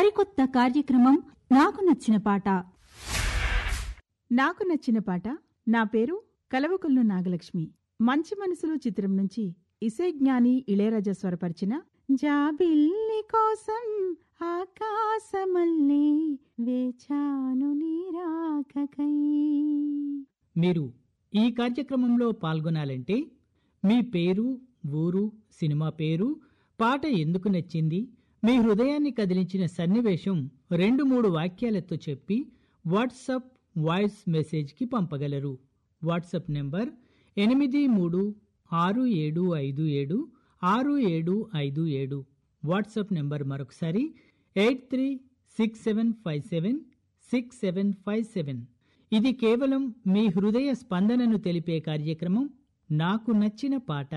సరికొత్త కార్యక్రమం నాకు నచ్చిన పాట నాకు నచ్చిన పాట నా పేరు కలవకొల్లు నాగలక్ష్మి మంచి మనసులు చిత్రం నుంచి ఇసే జ్ఞాని ఇళయరాజా స్వరపరిచిన జాబిల్లి కోసం ఆకాశమల్లే వేచాను నీరాకకై మీరు ఈ కార్యక్రమంలో పాల్గొనాలంటే మీ పేరు ఊరు సినిమా పేరు పాట ఎందుకు నచ్చింది మీ హృదయాన్ని కదిలించిన సన్నివేశం రెండు మూడు వాక్యాలతో చెప్పి వాట్సప్ వాయిస్ మెసేజ్కి పంపగలరు వాట్సప్ నెంబర్ ఎనిమిది మూడు ఆరు ఏడు ఐదు ఏడు ఆరు ఏడు ఐదు ఏడు వాట్సాప్ నెంబర్ మరొకసారి eight three six seven five seven six seven five seven ఇది కేవలం మీ హృదయ స్పందనను తెలిపే కార్యక్రమం నాకు నచ్చిన పాట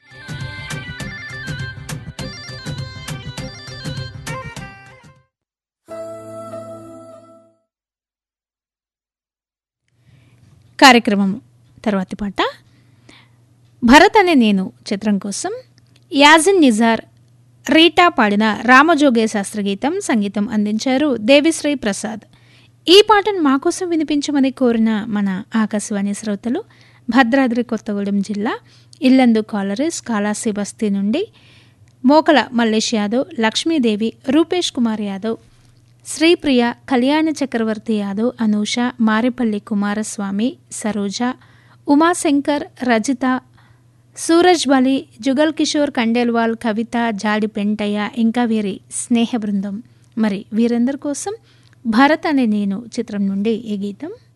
కార్యక్రమం తర్వాతి పాట భరత్ అనే నేను చిత్రం కోసం యాజిన్ నిజార్ రీటా పాడిన రామజోగే శాస్త్ర గీతం సంగీతం అందించారు దేవిశ్రీ ప్రసాద్ ఈ పాటను మా కోసం వినిపించమని కోరిన మన ఆకాశవాణి శ్రోతలు భద్రాద్రి కొత్తగూడెం జిల్లా ఇల్లందు కాలరీస్ కాళాసి బస్తీ నుండి మోకల మల్లేష్ యాదవ్ లక్ష్మీదేవి రూపేష్ కుమార్ యాదవ్ శ్రీప్రియ కళ్యాణ చక్రవర్తి యాదవ్ అనూష మారేపల్లి కుమారస్వామి సరోజ ఉమాశంకర్ రజిత సూరజ్ బలి జుగల్ కిషోర్ కండేల్వాల్ కవిత జాడి పెంటయ్య ఇంకా వీరి స్నేహ బృందం మరి వీరందరి కోసం భరత్ అనే నేను చిత్రం నుండి ఈ గీతం